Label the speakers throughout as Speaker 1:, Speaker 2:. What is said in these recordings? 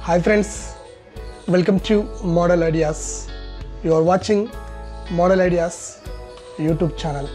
Speaker 1: hi friends welcome to model ideas you are watching model ideas YouTube channel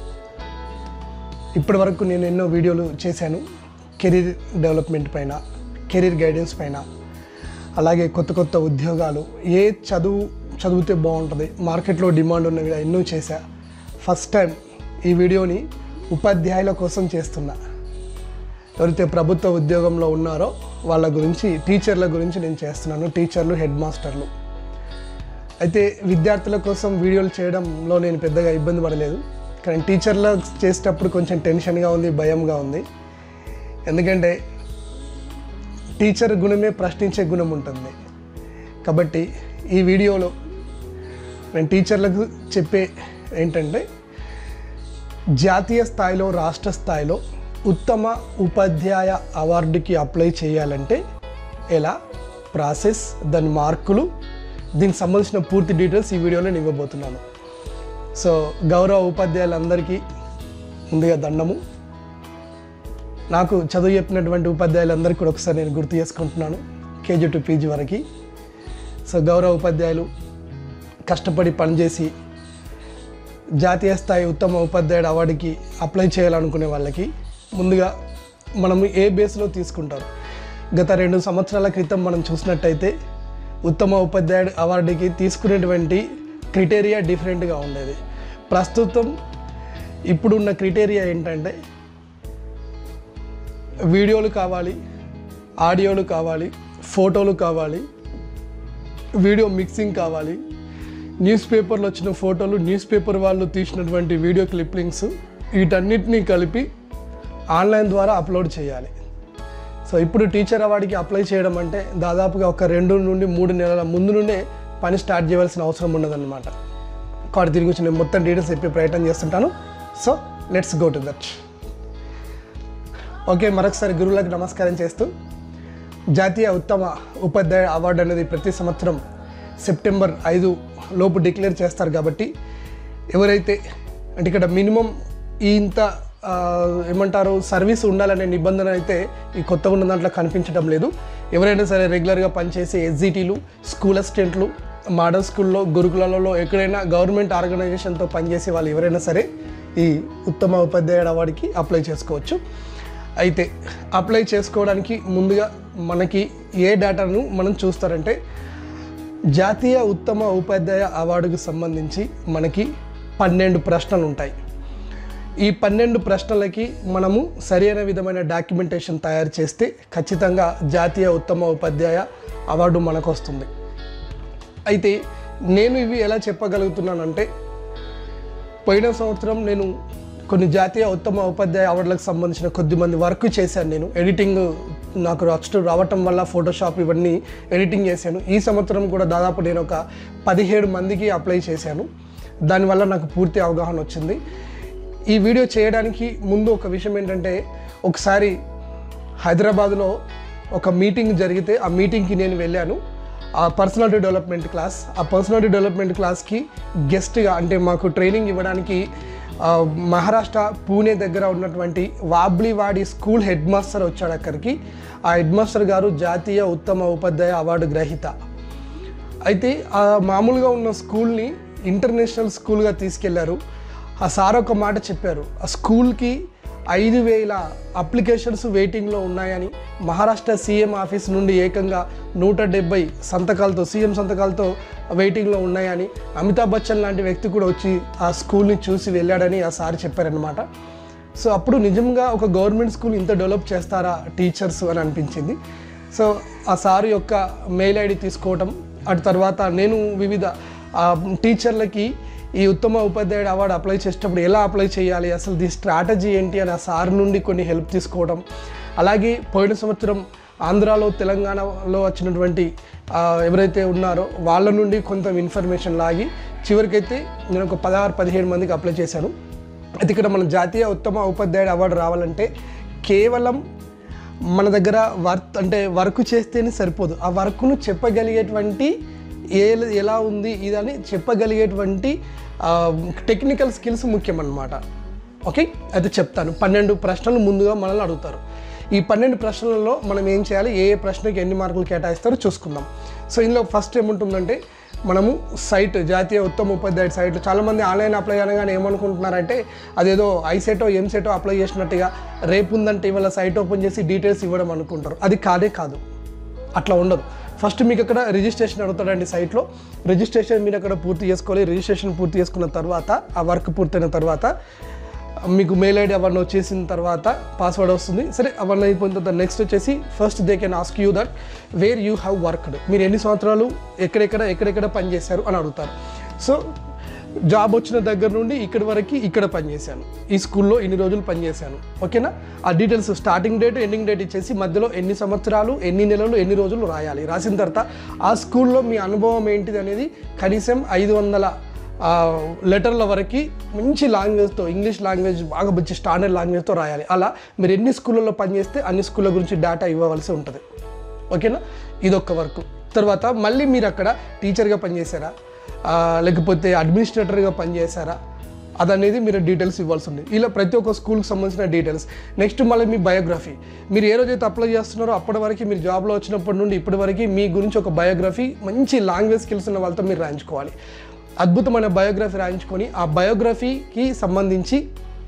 Speaker 1: ఇప్పటి వరకు నేను ఎన్నో వీడియోలు చేశాను కెరీర్ డెవలప్మెంట్ పైన కెరీర్ గైడెన్స్ పైన అలాగే కొత్త కొత్త ఉద్యోగాలు ఏ చదువు చదివితే బాగుంటుంది మార్కెట్లో డిమాండ్ ఉన్నవి ఎన్నో చేశా ఫస్ట్ టైం ఈ వీడియోని ఉపాధ్యాయుల కోసం చేస్తున్నా ఎవరైతే ప్రభుత్వ ఉద్యోగంలో ఉన్నారో వాళ్ళ గురించి టీచర్ల గురించి నేను చేస్తున్నాను టీచర్లు హెడ్ మాస్టర్లు అయితే విద్యార్థుల కోసం వీడియోలు చేయడంలో నేను పెద్దగా ఇబ్బంది పడలేదు కానీ టీచర్ల చేసేటప్పుడు కొంచెం టెన్షన్గా ఉంది భయంగా ఉంది ఎందుకంటే టీచర్ గుణమే ప్రశ్నించే గుణం ఉంటుంది కాబట్టి ఈ వీడియోలో నేను టీచర్లకు చెప్పే ఏంటంటే జాతీయ స్థాయిలో రాష్ట్ర స్థాయిలో ఉత్తమ ఉపాధ్యాయ అవార్డుకి అప్లై చేయాలంటే ఎలా ప్రాసెస్ దాని మార్కులు దీనికి సంబంధించిన పూర్తి డీటెయిల్స్ ఈ వీడియోలో నేను ఇవ్వబోతున్నాను సో గౌరవ ఉపాధ్యాయులందరికీ ముందుగా దండము నాకు చదువు చెప్పినటువంటి ఉపాధ్యాయులందరికీ కూడా ఒకసారి నేను గుర్తు చేసుకుంటున్నాను కేజీ టు పీజీ వరకు సో గౌరవ ఉపాధ్యాయులు కష్టపడి పనిచేసి జాతీయ స్థాయి ఉత్తమ ఉపాధ్యాయుడు అవార్డుకి అప్లై చేయాలనుకునే వాళ్ళకి ముందుగా మనం ఏ బేస్లో తీసుకుంటారు గత రెండు సంవత్సరాల క్రితం మనం చూసినట్టయితే ఉత్తమ ఉపాధ్యాయుడు అవార్డుకి తీసుకునేటువంటి క్రిటేరియా డిఫరెంట్గా ఉండేది ప్రస్తుతం ఇప్పుడున్న క్రిటేరియా ఏంటంటే వీడియోలు కావాలి ఆడియోలు కావాలి ఫోటోలు కావాలి వీడియో మిక్సింగ్ కావాలి న్యూస్ పేపర్లో వచ్చిన ఫోటోలు న్యూస్ పేపర్ వాళ్ళు తీసినటువంటి వీడియో క్లిప్పింగ్స్ వీటన్నిటినీ కలిపి ఆన్లైన్ ద్వారా అప్లోడ్ చేయాలి సో ఇప్పుడు టీచర్ అవార్డుకి అప్లై చేయడం అంటే దాదాపుగా ఒక రెండు నుండి మూడు నెలల ముందు నుండే పని స్టార్ట్ చేయవలసిన అవసరం ఉండదన్నమాట కాబట్టి దీని గురించి నేను మొత్తం డీటెయిల్స్ చెప్పే ప్రయత్నం చేస్తుంటాను so let's go to that okay మరొకసారి గురువులకు నమస్కారం చేస్తూ జాతీయ ఉత్తమ ఉపాధ్యాయ అవార్డు అనేది ప్రతి సంవత్సరం సెప్టెంబర్ ఐదు లోపు డిక్లేర్ చేస్తారు కాబట్టి ఎవరైతే అంటే ఇక్కడ మినిమం ఇంత ఆ, ఏమంటారు సర్వీస్ ఉండాలనే నిబంధన అయితే ఈ కొత్తగా ఉన్న దాంట్లో కనిపించడం లేదు ఎవరైనా సరే రెగ్యులర్గా పనిచేసే ఎస్జిటీలు స్కూల్ అసిస్టెంట్లు మోడల్ స్కూల్లో గురుకులాలలో ఎక్కడైనా గవర్నమెంట్ ఆర్గనైజేషన్తో పనిచేసే వాళ్ళు ఎవరైనా సరే ఈ ఉత్తమ ఉపాధ్యాయుడు అవార్డుకి అప్లై చేసుకోవచ్చు అయితే అప్లై చేసుకోవడానికి ముందుగా మనకి ఏ డేటాను మనం చూస్తారంటే జాతీయ ఉత్తమ ఉపాధ్యాయ అవార్డుకు సంబంధించి మనకి పన్నెండు ప్రశ్నలు ఉంటాయి ఈ పన్నెండు ప్రశ్నలకి మనము సరైన విధమైన డాక్యుమెంటేషన్ తయారు చేస్తే ఖచ్చితంగా జాతీయ ఉత్తమ ఉపాధ్యాయ అవార్డు మనకు వస్తుంది అయితే నేను ఇవి ఎలా చెప్పగలుగుతున్నానంటే పోయిన సంవత్సరం నేను కొన్ని జాతీయ ఉత్తమ ఉపాధ్యాయ అవార్డులకు సంబంధించిన కొద్దిమంది వర్క్ చేశాను నేను ఎడిటింగ్ నాకు నెక్స్ట్ రావటం వల్ల ఫోటోషాప్ ఇవన్నీ ఎడిటింగ్ చేశాను ఈ సంవత్సరం కూడా దాదాపు నేను ఒక పదిహేడు మందికి అప్లై చేశాను దానివల్ల నాకు పూర్తి అవగాహన వచ్చింది ఈ వీడియో చేయడానికి ముందు ఒక విషయం ఏంటంటే ఒకసారి హైదరాబాద్లో ఒక మీటింగ్ జరిగితే ఆ మీటింగ్కి నేను వెళ్ళాను ఆ పర్సనాలిటీ డెవలప్మెంట్ క్లాస్ ఆ పర్సనాలిటీ డెవలప్మెంట్ క్లాస్కి గెస్ట్గా అంటే మాకు ట్రైనింగ్ ఇవ్వడానికి ఆ, మహారాష్ట్ర పూణే దగ్గర ఉన్నటువంటి వాబ్లీవాడి స్కూల్ హెడ్ మాస్టర్ వచ్చాడు అక్కడికి ఆ హెడ్ మాస్టర్ గారు జాతీయ ఉత్తమ ఉపాధ్యాయ అవార్డు గ్రహీత అయితే ఆ మామూలుగా ఉన్న స్కూల్ని ఇంటర్నేషనల్ స్కూల్గా తీసుకెళ్లారు ఆ సార్ ఒక మాట చెప్పారు ఆ స్కూల్కి ఐదు వేల అప్లికేషన్స్ వెయిటింగ్లో ఉన్నాయని మహారాష్ట్ర సీఎం ఆఫీస్ నుండి ఏకంగా నూట డెబ్బై సంతకాలతో సీఎం సంతకాలతో వెయిటింగ్లో ఉన్నాయని అమితాబ్ బచ్చన్ లాంటి వ్యక్తి కూడా వచ్చి ఆ స్కూల్ని చూసి వెళ్ళాడని ఆ సార్ చెప్పారనమాట సో అప్పుడు నిజంగా ఒక గవర్నమెంట్ స్కూల్ ఇంత డెవలప్ చేస్తారా టీచర్స్ అని అనిపించింది సో ఆ సార్ యొక్క మెయిల్ ఐడి తీసుకోవటం అటు తర్వాత నేను వివిధ ఆ, టీచర్లకి ఈ ఉత్తమ ఉపాధ్యాయుడు అవార్డు అప్లై చేసేటప్పుడు ఎలా అప్లై చేయాలి అసలు దీని స్ట్రాటజీ ఏంటి అని ఆ సార్ నుండి కొన్ని హెల్ప్ తీసుకోవడం అలాగే పోయిన సంవత్సరం ఆంధ్రాలో తెలంగాణలో వచ్చినటువంటి ఆ, ఎవరైతే ఉన్నారో వాళ్ళ నుండి కొంత ఇన్ఫర్మేషన్ లాగి చివరికైతే నేను ఒక పదహారు పదిహేడు మందికి అప్లై చేశాను అయితే ఇక్కడ మన జాతీయ ఉత్తమ ఉపాధ్యాయుడు అవార్డు రావాలంటే కేవలం మన దగ్గర వర్క్ అంటే వర్క్ చేస్తేనే సరిపోదు ఆ వర్క్ను చెప్పగలిగేటువంటి ఏ ఎలా ఉంది ఇదని చెప్పగలిగేటువంటి టెక్నికల్ స్కిల్స్ ముఖ్యం అన్నమాట ఓకే అయితే చెప్తాను పన్నెండు ప్రశ్నలు ముందుగా మనల్ని అడుగుతారు ఈ పన్నెండు ప్రశ్నలలో మనం ఏం చేయాలి ఏ ఏ ప్రశ్నకి ఎన్ని మార్కులు కేటాయిస్తారో చూసుకుందాం సో ఇందులో ఫస్ట్ ఏముంటుందంటే మనము సైట్ జాతీయ ఉత్తమ ఉపాధ్యాయుడు సైట్లు చాలామంది ఆన్లైన్ అప్లై అనగానే ఏమనుకుంటున్నారంటే అదేదో ఐసెటో ఎంసెటో అప్లై చేసినట్టుగా రేపు ఉందంటే ఇవాళ సైట్ ఓపెన్ చేసి డీటెయిల్స్ ఇవ్వడం అనుకుంటారు అది కాదే కాదు అట్లా ఉండదు ఫస్ట్ మీకు అక్కడ రిజిస్ట్రేషన్ అడుగుతాడండి సైట్లో రిజిస్ట్రేషన్ మీరు అక్కడ పూర్తి చేసుకోవాలి రిజిస్ట్రేషన్ పూర్తి చేసుకున్న తర్వాత ఆ వర్క్ పూర్తయిన తర్వాత మీకు మెయిల్ ఐడి అవన్నీ వచ్చేసిన తర్వాత పాస్వర్డ్ వస్తుంది సరే అవన్నీ అయిపోయిన తర్వాత నెక్స్ట్ వచ్చేసి first they can ask you that where you have worked మీరు ఎన్ని సంవత్సరాలు ఎక్కడెక్కడ ఎక్కడెక్కడ పనిచేశారు అని అడుగుతారు సో జాబ్ వచ్చిన దగ్గర నుండి ఇక్కడి వరకు ఇక్కడ పనిచేశాను ఈ స్కూల్లో ఇన్ని రోజులు పనిచేశాను ఓకేనా ఆ details starting date ending date ఇచ్చేసి మధ్యలో ఎన్ని సంవత్సరాలు ఎన్ని నెలలు ఎన్ని రోజులు రాయాలి రాసిన తర్వాత ఆ స్కూల్లో మీ అనుభవం ఏంటిది అనేది కనీసం ఐదు వందల ఆ, లెటర్ల వరకు మంచి లాంగ్వేజ్తో ఇంగ్లీష్ లాంగ్వేజ్ బాగా మంచి స్టాండర్డ్ లాంగ్వేజ్తో రాయాలి అలా మీరు ఎన్ని స్కూళ్ళలో పనిచేస్తే అన్ని స్కూళ్ళ గురించి డేటా ఇవ్వవలసి ఉంటుంది ఓకేనా ఇదొక్క వర్క్ తర్వాత మళ్ళీ మీరు అక్కడ టీచర్గా పనిచేశారా ఆ, లేకపోతే అడ్మినిస్ట్రేటర్గా పనిచేశారా అదనేది మీరు డీటెయిల్స్ ఇవ్వాల్సి ఉంది ఇలా ప్రతి ఒక్క స్కూల్కి సంబంధించిన డీటెయిల్స్ నెక్స్ట్ మళ్ళీ మీ బయోగ్రఫీ మీరు ఏ రోజైతే అప్లై చేస్తున్నారో అప్పటి వరకు మీరు జాబ్లో వచ్చినప్పటి నుండి ఇప్పటి వరకు మీ గురించి ఒక బయోగ్రఫీ మంచి లాంగ్వేజ్ స్కిల్స్ ఉన్న వాళ్ళతో మీరు రాయించుకోవాలి అద్భుతమైన బయోగ్రఫీ రాయించుకొని ఆ బయోగ్రఫీకి సంబంధించి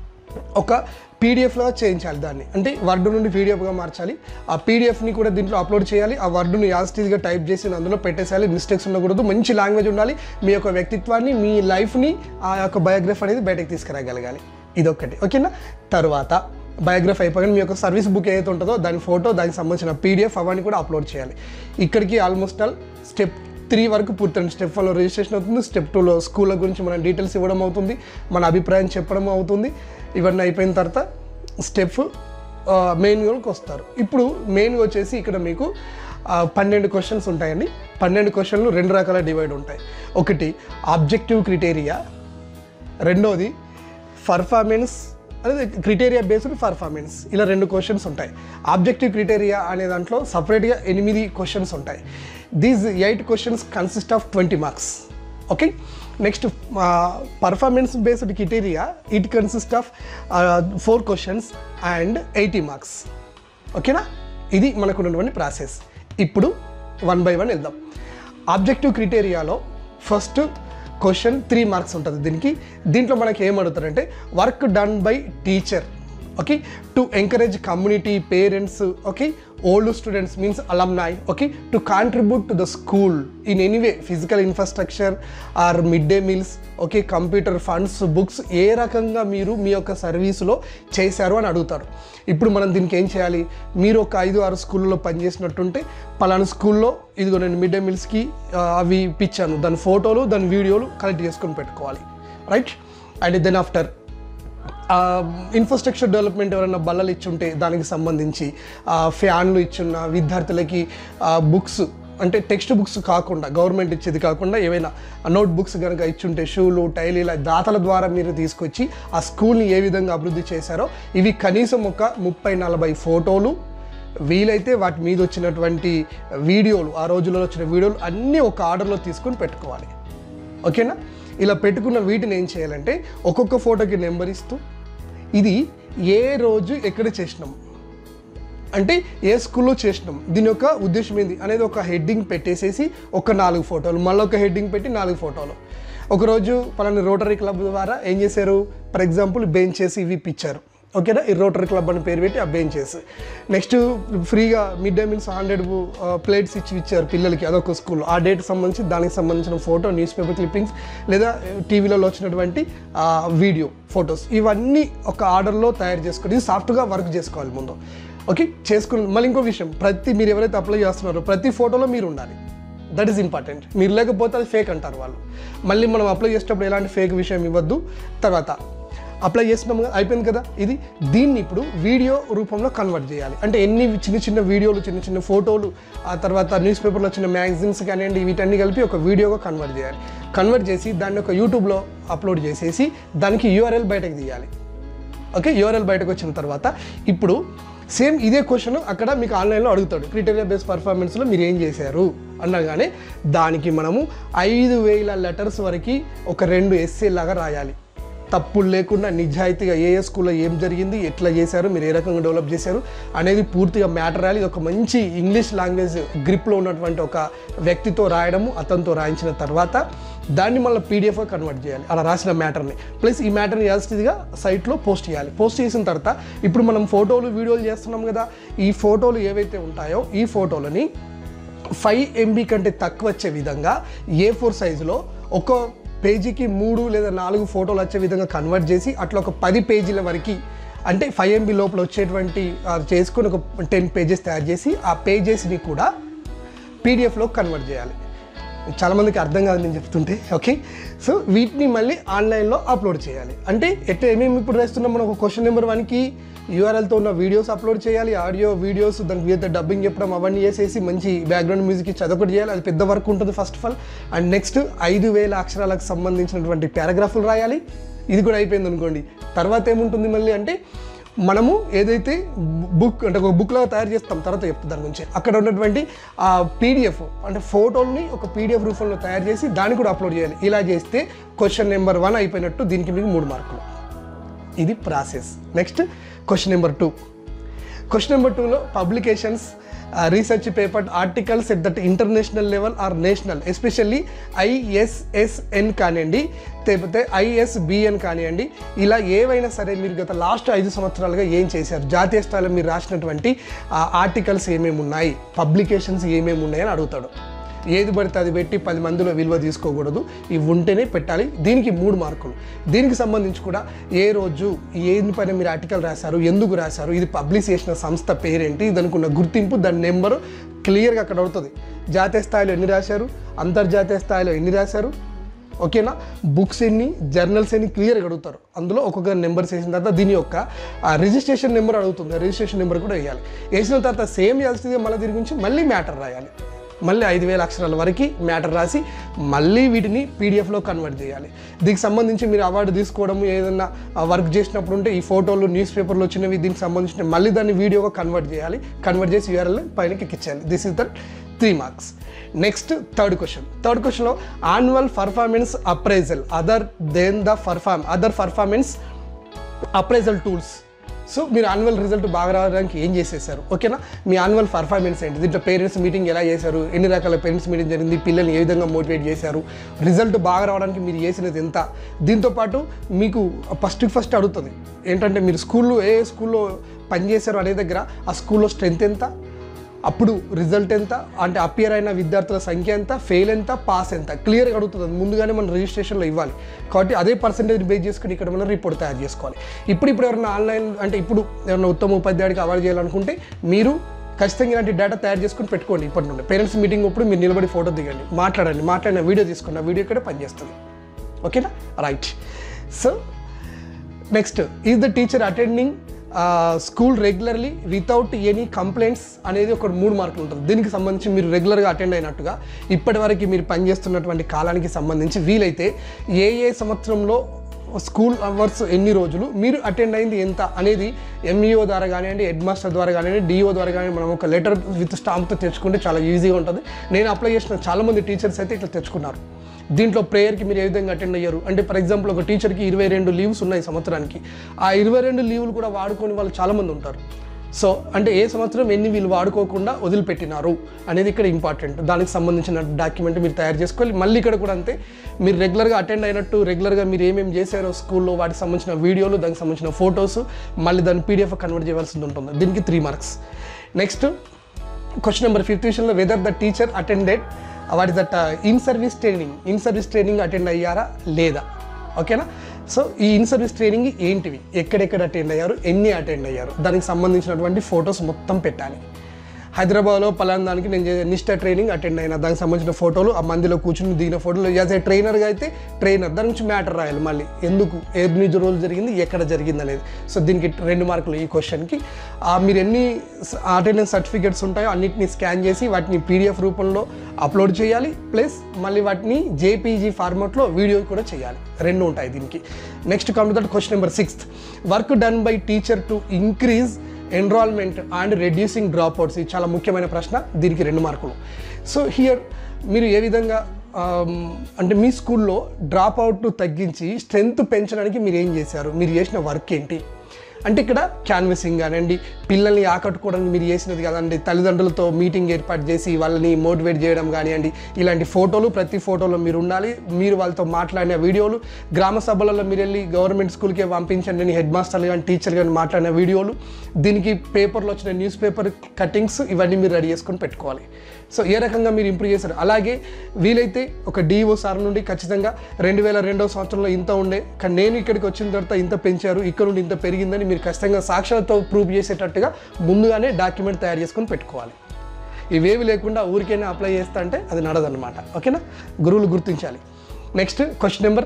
Speaker 1: ఒక పీడిఎఫ్లో చేయించాలి దాన్ని అంటే వర్డ్ నుండి పీడిఎఫ్గా మార్చాలి ఆ పీడిఎఫ్ని కూడా దీంట్లో అప్లోడ్ చేయాలి ఆ వర్డ్ను యాజిటీస్గా టైప్ చేసి అందులో పెట్టేసేయాలి మిస్టేక్స్ ఉండకూడదు మంచి లాంగ్వేజ్ ఉండాలి మీ యొక్క వ్యక్తిత్వాన్ని మీ లైఫ్ని ఆ యొక్క బయోగ్రఫీ అనేది బయటకు తీసుకురాగలగాలి ఇదొక్కటి ఓకేనా తర్వాత బయోగ్రఫీ అయిపోయాక మీ యొక్క సర్వీస్ బుక్ ఏదైతే ఉంటుందో దాని ఫోటో దానికి సంబంధించిన పీడిఎఫ్ అవన్నీ కూడా అప్లోడ్ చేయాలి ఇక్కడికి ఆల్మోస్ట్ ఆల్ స్టెప్ త్రీ వరకు పూర్తయింది స్టెప్ వన్లో రిజిస్ట్రేషన్ అవుతుంది స్టెప్ టూలో స్కూళ్ళ గురించి మన డీటెయిల్స్ ఇవ్వడం అవుతుంది మన అభిప్రాయం చెప్పడం అవుతుంది ఇవన్నీ అయిపోయిన తర్వాత స్టెప్ మెయిన్ గోల్కి వస్తారు ఇప్పుడు మెయిన్గా వచ్చేసి ఇక్కడ మీకు ఆ, పన్నెండు క్వశ్చన్స్ ఉంటాయండి పన్నెండు క్వశ్చన్లు రెండు రకాల డివైడ్ ఉంటాయి ఒకటి ఆబ్జెక్టివ్ క్రిటేరియా రెండోది పర్ఫార్మెన్స్ అదే క్రిటేరియా బేస్డ్ పర్ఫార్మెన్స్ ఇలా రెండు క్వశ్చన్స్ ఉంటాయి ఆబ్జెక్టివ్ క్రిటేరియా అనే దాంట్లో సపరేట్గా ఎనిమిది క్వశ్చన్స్ ఉంటాయి these eight questions consist of twenty marks okay next performance based criteria it consist of four questions and eighty marks ఓకేనా ఇది మనకు ఉన్నటువంటి ప్రాసెస్ ఇప్పుడు వన్ బై వన్ వెళ్దాం ఆబ్జెక్టివ్ క్రిటేరియాలో ఫస్ట్ క్వశ్చన్ త్రీ మార్క్స్ ఉంటుంది దీనికి దీంట్లో మనకి ఏం అడుగుతారంటే work done by teacher okay to encourage community parents okay old students means alumni okay to contribute to the school in anyway physical infrastructure are mid day meals okay computer funds books ఏ రకంగా మీరు మీ యొక్క సర్వీసులో చేశారు అని అడుగుతారు ఇప్పుడు మనం దీనికి ఏం చేయాలి మీరు ఒక ఐదు ఆరు స్కూల్లో పనిచేసినట్టుంటే పలానా స్కూల్లో ఇదిగో నేను మిడ్ డే మీల్స్కి అవి ఇప్పించాను దాని ఫోటోలు దాని వీడియోలు కలెక్ట్ చేసుకొని పెట్టుకోవాలి right and then after infrastructure development ఎవరైనా బల్లలు ఇచ్చుంటే దానికి సంబంధించి ఆ, ఫ్యాన్లు ఇచ్చున్న విద్యార్థులకి బుక్స్ అంటే టెక్స్ట్ బుక్స్ కాకుండా గవర్నమెంట్ ఇచ్చేది కాకుండా ఏవైనా నోట్ బుక్స్ కనుక ఇచ్చుంటే షూలు టైలు ఇలా దాతల ద్వారా మీరు తీసుకొచ్చి ఆ స్కూల్ని ఏ విధంగా అభివృద్ధి చేశారో ఇవి కనీసం ఒక ముప్పై నలభై ఫోటోలు వీలైతే వాటి మీద వచ్చినటువంటి వీడియోలు ఆ రోజుల్లో వచ్చిన వీడియోలు అన్నీ ఒక ఆర్డర్లో తీసుకొని పెట్టుకోవాలి ఓకేనా ఇలా పెట్టుకున్న వీటిని ఏం చేయాలంటే ఒక్కొక్క ఫోటోకి నెంబర్ ఇస్తూ ఇది ఏ రోజు ఎక్కడ చేసినాం అంటే ఏ స్కూల్లో చేసినాం దీని యొక్క ఉద్దేశం ఏంది అనేది ఒక హెడ్డింగ్ పెట్టేసేసి ఒక నాలుగు ఫోటోలు మళ్ళీ ఒక హెడ్డింగ్ పెట్టి నాలుగు ఫోటోలు ఒకరోజు పలానా రోటరీ క్లబ్ ద్వారా ఏం చేశారు ఫర్ ఎగ్జాంపుల్ బెంచెస్ ఇవి ఇప్పించారు ఓకేనా ఈ రోటరీ క్లబ్ అని పేరు పెట్టి ఆ బెంచెస్ నెక్స్ట్ ఫ్రీగా mid day meals hundred plates ఇచ్చి ఇచ్చారు పిల్లలకి అదొక స్కూల్ ఆ డేట్ సంబంధించి దానికి సంబంధించిన ఫోటో న్యూస్ పేపర్ క్లిప్పింగ్స్ లేదా టీవీలలో వచ్చినటువంటి ఆ, వీడియో ఫొటోస్ ఇవన్నీ ఒక ఆర్డర్లో తయారు చేసుకోండి ఇది సాఫ్ట్గా వర్క్ చేసుకోవాలి ముందు ఓకే చేసుకుని మళ్ళీ ఇంకో విషయం ప్రతి మీరు ఎవరైతే అప్లై చేస్తున్నారో ప్రతి ఫోటోలో మీరు ఉండాలి దట్ ఈస్ ఇంపార్టెంట్ మీరు లేకపోతే అది ఫేక్ అంటారు వాళ్ళు మళ్ళీ మనం అప్లై చేసేటప్పుడు ఎలాంటి ఫేక్ విషయం ఇవ్వద్దు తర్వాత అప్లై చేసినాం కదా, అయిపోయింది కదా ఇది దీన్ని ఇప్పుడు వీడియో రూపంలో కన్వర్ట్ చేయాలి అంటే ఎన్ని చిన్న చిన్న వీడియోలు చిన్న చిన్న ఫోటోలు ఆ తర్వాత న్యూస్ పేపర్లో వచ్చిన మ్యాగజైన్స్ కానివ్వండి వీటన్ని కలిపి ఒక వీడియోగా కన్వర్ట్ చేయాలి కన్వర్ట్ చేసి దాన్ని ఒక యూట్యూబ్లో అప్లోడ్ చేసేసి దానికి యూఆర్ఎల్ బయటకు తీయాలి ఓకే యూఆర్ఎల్ బయటకు వచ్చిన తర్వాత ఇప్పుడు సేమ్ ఇదే క్వశ్చన్ అక్కడ మీకు ఆన్లైన్లో అడుగుతాడు క్రిటేరియా బేస్ పర్ఫార్మెన్స్లో మీరు ఏం చేశారు అనగానే దానికి మనము ఐదు వేల లెటర్స్ వరకు ఒక రెండు ఎస్సే లాగా రాయాలి తప్పులు లేకుండా నిజాయితీగా ఏ ఏ స్కూల్లో ఏం జరిగింది ఎట్లా చేశారు మీరు ఏ రకంగా డెవలప్ చేశారు అనేది పూర్తిగా మ్యాటర్ రాయాలి ఇది ఒక మంచి ఇంగ్లీష్ లాంగ్వేజ్ గ్రిప్లో ఉన్నటువంటి ఒక వ్యక్తితో రాయడము అతనితో రాయించిన తర్వాత దాన్ని మళ్ళీ పీడిఎఫ్గా కన్వర్ట్ చేయాలి అలా రాసిన మ్యాటర్ని ప్లస్ ఈ మ్యాటర్ని యాజిటీగా సైట్లో పోస్ట్ చేయాలి పోస్ట్ చేసిన తర్వాత ఇప్పుడు మనం ఫోటోలు వీడియోలు చేస్తున్నాం కదా ఈ ఫోటోలు ఏవైతే ఉంటాయో ఈ ఫోటోలని ఫైవ్ ఎంబీ కంటే తక్కువ వచ్చే విధంగా ఏ ఫోర్ సైజులో ఒక పేజీకి మూడు లేదా నాలుగు ఫోటోలు వచ్చే విధంగా కన్వర్ట్ చేసి అట్లా ఒక పది పేజీల వరకు అంటే ఫైవ్ ఎంబీ లోపల వచ్చేటువంటి ఆ, చేసుకొని ఒక టెన్ పేజెస్ తయారు చేసి ఆ పేజెస్ని కూడా పీడిఎఫ్లో కన్వర్ట్ చేయాలి చాలామందికి అర్థం కాదు నేను చెప్తుంటే ఓకే సో వీటిని మళ్ళీ ఆన్లైన్లో అప్లోడ్ చేయాలి అంటే ఎట్లా ఏమేమి ఇప్పుడు రాస్తున్నాం మనం ఒక క్వశ్చన్ నెంబర్ వన్కి యూఆర్ఎల్తో ఉన్న వీడియోస్ అప్లోడ్ చేయాలి ఆడియో వీడియోస్ దానికి వివిధ డబ్బింగ్ చెప్పడం అవన్నీ చేసేసి మంచి బ్యాక్గ్రౌండ్ మ్యూజిక్ ఇచ్చి అదొకటి చేయాలి అది పెద్ద వర్క్ ఉంటుంది first of all and next ఐదు వేల అక్షరాలకు సంబంధించినటువంటి పారాగ్రాఫ్లు రాయాలి ఇది కూడా అయిపోయింది అనుకోండి తర్వాత ఏముంటుంది మళ్ళీ అంటే మనము ఏదైతే బుక్ అంటే ఒక బుక్లో తయారు చేస్తాం తర్వాత చెప్తాం దాని గురించి అక్కడ ఉన్నటువంటి ఆ పీడిఎఫ్ అంటే ఫోటోల్ని ఒక పీడిఎఫ్ రూపంలో తయారు చేసి దాన్ని కూడా అప్లోడ్ చేయాలి ఇలా చేస్తే క్వశ్చన్ నెంబర్ వన్ అయిపోయినట్టు దీనికి మీకు మూడు మార్కులు ఇది process next question number two question number టూలో publications research paper articles at that international level or national especially ISSN కానివ్వండి లేకపోతే ఐఎస్బిఎన్ కానివ్వండి ఇలా ఏవైనా సరే మీరు గత లాస్ట్ ఐదు సంవత్సరాలుగా ఏం చేశారు జాతీయ స్థాయిలో మీరు రాసినటువంటి ఆర్టికల్స్ ఏమేమి ఉన్నాయి పబ్లికేషన్స్ ఏమేమి ఉన్నాయని అడుగుతాడు ఏది పడితే అది పెట్టి పది మందిలో విలువ తీసుకోకూడదు ఇవి ఉంటేనే పెట్టాలి దీనికి మూడు మార్కులు దీనికి సంబంధించి కూడా ఏ రోజు ఏది పైన మీరు ఆర్టికల్ రాశారు ఎందుకు రాశారు ఇది పబ్లిష్ చేసిన సంస్థ పేరేంటి దానికి ఉన్న గుర్తింపు దాని నెంబరు క్లియర్గా అక్కడ అవుతుంది జాతీయ స్థాయిలో ఎన్ని రాశారు అంతర్జాతీయ స్థాయిలో ఎన్ని రాశారు ఓకేనా బుక్స్ ఎన్ని జర్నల్స్ ఎన్ని క్లియర్గా అడుగుతారు అందులో ఒక్కొక్క నెంబర్స్ వేసిన తర్వాత దీని యొక్క రిజిస్ట్రేషన్ నెంబర్ అడుగుతుంది రిజిస్ట్రేషన్ నెంబర్ కూడా వేయాలి వేసిన తర్వాత సేమ్ చేయాల్సింది మళ్ళీ దీని గురించి మళ్ళీ మ్యాటర్ రాయాలి మళ్ళీ ఐదు వేల అక్షరాల వరకు మ్యాటర్ రాసి మళ్ళీ వీటిని పీడిఎఫ్లో కన్వర్ట్ చేయాలి దీనికి సంబంధించి మీరు అవార్డు తీసుకోవడం ఏదైనా వర్క్ చేసినప్పుడు ఉంటే ఈ ఫోటోలు న్యూస్ పేపర్లో వచ్చినవి దీనికి సంబంధించిన మళ్ళీ దాన్ని వీడియోగా కన్వర్ట్ చేయాలి కన్వర్ట్ చేసి యూఆర్ఎల్ పైన ఎక్కించాలి this is the three marks next third question third క్వశ్చన్లో annual performance appraisal other then the perform other performance appraisal tools so మీరు యాన్యువల్ రిజల్ట్ బాగా రావడానికి ఏం చేసేసారు ఓకేనా మీ యాన్యువల్ పర్ఫార్మెన్స్ ఏంటి దీంట్లో పేరెంట్స్ మీటింగ్ ఎలా చేశారు ఎన్ని రకాల పేరెంట్స్ మీటింగ్ జరిగింది పిల్లల్ని ఏ విధంగా మోటివేట్ చేశారు రిజల్ట్ బాగా రావడానికి మీరు చేసినది ఎంత దీంతోపాటు మీకు ఫస్ట్ ఫస్ట్ అడుగుతుంది ఏంటంటే మీరు స్కూల్లో ఏ స్కూల్లో పనిచేశారు అనే దగ్గర ఆ స్కూల్లో స్ట్రెంత్ ఎంత అప్పుడు రిజల్ట్ ఎంత అంటే అపియర్ అయిన విద్యార్థుల సంఖ్య ఎంత ఫెయిల్ ఎంత పాస్ ఎంత క్లియర్గా అడుగుతుంది అది ముందుగానే మనం రిజిస్ట్రేషన్లో ఇవ్వాలి కాబట్టి అదే పర్సంటేజ్ బేస్ చేసుకుని ఇక్కడ మనం రిపోర్ట్ తయారు చేసుకోవాలి ఇప్పుడు ఇప్పుడు ఎవరైనా ఆన్లైన్ అంటే ఇప్పుడు ఎవరైనా ఉత్తమ ఉపాధ్యాయుడికి అవార్డు చేయాలనుకుంటే మీరు ఖచ్చితంగా ఇలాంటి డేటా తయారు చేసుకుని పెట్టుకోండి ఇప్పటి నుండి పేరెంట్స్ మీటింగ్ అప్పుడు మీరు నిలబడి ఫోటో దిగండి మాట్లాడండి మాట్లాడిన వీడియో తీసుకోండి ఆ వీడియో ఇక్కడ పనిచేస్తుంది ఓకేనా right so next is the teacher attending school regularly without any complaints అనేది ఒక మూడు మార్కులు ఉంటుంది దీనికి సంబంధించి మీరు రెగ్యులర్గా అటెండ్ అయినట్టుగా ఇప్పటివరకు మీరు పనిచేస్తున్నటువంటి కాలానికి సంబంధించి వీలైతే ఏ ఏ సంవత్సరంలో స్కూల్ అవర్స్ ఎన్ని రోజులు మీరు అటెండ్ అయింది ఎంత అనేది ఎంఈఓ ద్వారా కానివ్వండి హెడ్ మాస్టర్ ద్వారా కానివ్వండి డిఓ ద్వారా కానీ మనం ఒక లెటర్ విత్ స్టాంప్తో తెచ్చుకుంటే చాలా ఈజీగా ఉంటుంది నేను అప్లై చేసిన చాలామంది టీచర్స్ అయితే ఇట్లా తెచ్చుకున్నారు దీంట్లో ప్రేయర్కి మీరు ఏ విధంగా అటెండ్ అయ్యారు అంటే ఫర్ ఎగ్జాంపుల్ ఒక టీచర్కి ఇరవై రెండు లీవ్స్ ఉన్నాయి సంవత్సరానికి ఆ ఇరవై రెండు లీవులు కూడా వాడుకొని వాళ్ళు చాలామంది ఉంటారు సో అంటే ఏ సంవత్సరం ఎన్ని వీళ్ళు వాడుకోకుండా వదిలిపెట్టినారు అనేది ఇక్కడ ఇంపార్టెంట్ దానికి సంబంధించిన డాక్యుమెంట్ మీరు తయారు చేసుకోవాలి మళ్ళీ ఇక్కడ కూడా అంతే మీరు రెగ్యులర్గా అటెండ్ అయినట్టు రెగ్యులర్గా మీరు ఏమేమి చేశారో స్కూల్లో వాటికి సంబంధించిన వీడియోలు దానికి సంబంధించిన ఫొటోస్ మళ్ళీ దాన్ని పీడిఎఫ్ కన్వర్ట్ చేయాల్సి ఉంటుంది దీనికి three marks next question number fifth విషయంలో whether the teacher attended what is that in service training in service training attend అయ్యారా లేదా ఓకేనా సో ఈ ఇన్ సర్వీస్ ట్రైనింగ్ ఏంటివి ఎక్కడెక్కడ అటెండ్ అయ్యారు ఎన్ని అటెండ్ అయ్యారు దానికి సంబంధించినటువంటి ఫొటోస్ మొత్తం పెట్టాలి హైదరాబాద్లో పలానా దానికి నేను చేసే నిష్ఠ ట్రైనింగ్ అటెండ్ అయినా దానికి సంబంధించిన ఫోటోలు ఆ మందిలో కూర్చుని దిగిన ఫోటోలు యాజ్ ఏ ట్రైనర్గా అయితే ట్రైనర్ దాని నుంచి మ్యాటర్ రాయాలి మళ్ళీ ఎందుకు ఎన్ని రోజులు జరిగింది ఎక్కడ జరిగింది అనేది సో దీనికి రెండు మార్కులు ఈ క్వశ్చన్కి మీరు ఎన్ని అటెండెన్స్ సర్టిఫికేట్స్ ఉంటాయో అన్నిటిని స్కాన్ చేసి వాటిని పీడిఎఫ్ రూపంలో అప్లోడ్ చేయాలి ప్లస్ మళ్ళీ వాటిని జేపీజీ ఫార్మాట్లో వీడియో కూడా చేయాలి రెండు ఉంటాయి దీనికి next come to that question number sixth work done by teacher to increase enrolment and reducing drop outs ఇది చాలా ముఖ్యమైన ప్రశ్న దీనికి రెండు మార్కులు సో హియర్ మీరు ఏ విధంగా ఆమ్, అంటే మీ స్కూల్లో డ్రాప్ అవుట్ తగ్గించి స్ట్రెంగ్త్ పెంచడానికి మీరు ఏం చేశారు మీరు చేసిన వర్క్ ఏంటి అంటే ఇక్కడ క్యాన్వసింగ్ కానివ్వండి పిల్లల్ని ఆకట్టుకోవడానికి మీరు చేసినది కదండి తల్లిదండ్రులతో మీటింగ్ ఏర్పాటు చేసి వాళ్ళని మోటివేట్ చేయడం కానివ్వండి ఇలాంటి ఫోటోలు ప్రతి ఫోటోలో మీరు ఉండాలి మీరు వాళ్ళతో మాట్లాడిన వీడియోలు గ్రామ సభలలో మీరు వెళ్ళి గవర్నమెంట్ స్కూల్కి పంపించండి అని హెడ్ మాస్టర్లు కానీ టీచర్ కానీ మాట్లాడిన వీడియోలు దీనికి పేపర్లో వచ్చిన న్యూస్ పేపర్ కటింగ్స్ ఇవన్నీ మీరు రెడీ చేసుకొని పెట్టుకోవాలి సో ఏ రకంగా మీరు ఇంప్రూవ్ చేశారు అలాగే వీలైతే ఒక డిఓ సార్ నుండి ఖచ్చితంగా రెండు వేల రెండవ సంవత్సరంలో ఇంత ఉండే కానీ నేను ఇక్కడికి వచ్చిన తర్వాత ఇంత పెంచారు ఇక్కడ నుండి ఇంత పెరిగిందని మీరు ఖచ్చితంగా సాక్ష్యాలతో ప్రూవ్ చేసేటట్టుగా ముందుగానే డాక్యుమెంట్ తయారు చేసుకొని పెట్టుకోవాలి ఇవేవి లేకుండా ఊరికైనా అప్లై చేస్తా అంటే అది నడదన్నమాట ఓకేనా గురువులు గుర్తించాలి next question number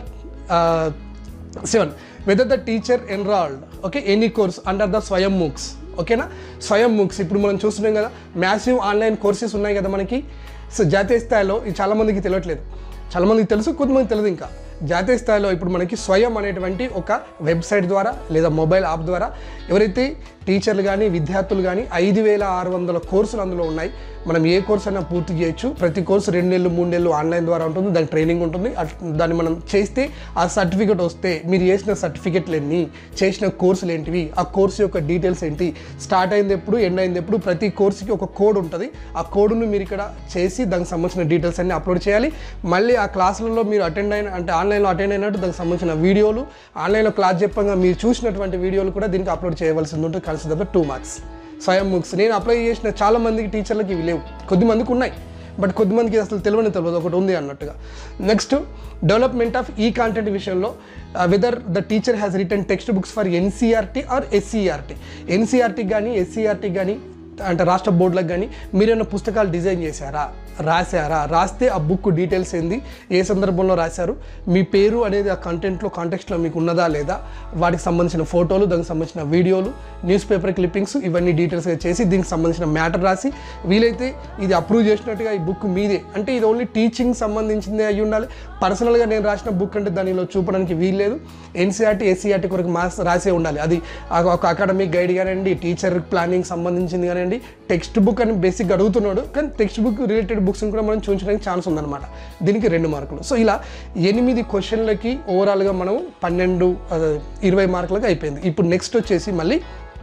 Speaker 1: seven whether the teacher enrolled okay any course under the Swayam MOOCs ఓకేనా స్వయం మూక్స్ ఇప్పుడు మనం చూస్తున్నాం కదా మ్యాసివ్ ఆన్లైన్ కోర్సెస్ ఉన్నాయి కదా మనకి సో జాతీయ స్థాయిలో ఇది చాలామందికి తెలియట్లేదు చాలామందికి తెలుసు కొంతమంది తెలియదు ఇంకా జాతీయ స్థాయిలో ఇప్పుడు మనకి స్వయం అనేటువంటి ఒక వెబ్సైట్ ద్వారా లేదా మొబైల్ యాప్ ద్వారా ఎవరైతే టీచర్లు కానీ విద్యార్థులు కానీ ఐదు వేల ఆరు వందల కోర్సులు అందులో ఉన్నాయి మనం ఏ కోర్స్ అయినా పూర్తి చేయొచ్చు ప్రతి కోర్సు రెండు నెలలు మూడు నెలలు ఆన్లైన్ ద్వారా ఉంటుంది దాని ట్రైనింగ్ ఉంటుంది అట్- దాన్ని మనం చేస్తే ఆ సర్టిఫికెట్ వస్తే మీరు చేసిన సర్టిఫికెట్లు ఎన్ని చేసిన కోర్సులు ఏంటివి ఆ కోర్సు యొక్క డీటెయిల్స్ ఏంటి స్టార్ట్ అయింది ఎప్పుడు ఎండ్ అయింది ఎప్పుడు ప్రతి కోర్సుకి ఒక కోడ్ ఉంటుంది ఆ కోడ్ను మీరు ఇక్కడ చేసి దానికి సంబంధించిన డీటెయిల్స్ అన్ని అప్లోడ్ చేయాలి మళ్ళీ ఆ క్లాసులలో మీరు అటెండ్ అయిన అంటే ఆన్లైన్లో అటెండ్ అయినట్టు దానికి సంబంధించిన వీడియోలు ఆన్లైన్లో క్లాస్ చెప్పంగా మీరు చూసినటువంటి వీడియోలు కూడా దీనికి అప్లోడ్ చేయవలసి ఉంటుంది consider two marks Swayam books నేను అప్లై చేసిన చాలా మందికి టీచర్లకి ఇవి లేవు కొద్ది మందికి ఉన్నాయి బట్ కొద్దిమందికి అసలు తెలియని తెలియదు ఒకటి ఉంది అన్నట్టుగా next development of e content విషయంలో whether the teacher has written text books for NCERT or SCERT ఎన్సీఆర్టీకి కానీ ఎస్సీఆర్టీకి కానీ అంటే రాష్ట్ర బోర్డులకు కానీ మీరేమైనా పుస్తకాలు డిజైన్ చేశారా రాశారా రాస్తే ఆ బుక్ డీటెయిల్స్ ఏంది ఏ సందర్భంలో రాశారు మీ పేరు అనేది ఆ కంటెంట్లో కాంటెక్స్ట్లో మీకు ఉన్నదా లేదా వాటికి సంబంధించిన ఫోటోలు దానికి సంబంధించిన వీడియోలు న్యూస్ పేపర్ క్లిప్పింగ్స్ ఇవన్నీ డీటెయిల్స్గా చేసి దీనికి సంబంధించిన మ్యాటర్ రాసి వీలైతే ఇది అప్రూవ్ చేసినట్టుగా ఈ బుక్ మీదే అంటే ఇది ఓన్లీ టీచింగ్ సంబంధించిందే అయి ఉండాలి పర్సనల్గా నేను రాసిన బుక్ అంటే దానిలో చూపడానికి వీల్లేదు ఎన్సీఆర్టీ ఎస్సీఆర్టీ కొరకు మాస్ రాసే ఉండాలి అది ఆ- ఒక అకాడమిక్ గైడ్ కానివ్వండి టీచర్ ప్లానింగ్ సంబంధించింది కానివ్వండి టెక్స్ట్ బుక్ అని బేసిక్ అడుగుతున్నాడు కానీ టెక్స్ట్ బుక్ రిలేటెడ్ బుక్స్ని కూడా మనం చూపించడానికి ఛాన్స్ ఉందన్నమాట దీనికి రెండు మార్కులు సో ఇలా ఎనిమిది క్వశ్చన్లకి ఓవరాల్గా మనం పన్నెండు అదే, ఇరవై మార్కులకు అయిపోయింది ఇప్పుడు నెక్స్ట్ వచ్చేసి మళ్ళీ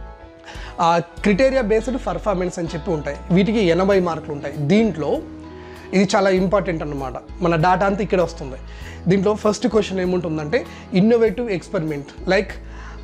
Speaker 1: క్రిటేరియా బేస్డ్ పర్ఫార్మెన్స్ అని చెప్పి ఉంటాయి వీటికి ఎనభై మార్కులు ఉంటాయి దీంట్లో ఇది చాలా ఇంపార్టెంట్ అన్నమాట మన డాటా అంతా ఇక్కడే వస్తుంది దీంట్లో ఫస్ట్ క్వశ్చన్ ఏముంటుందంటే innovative experiment like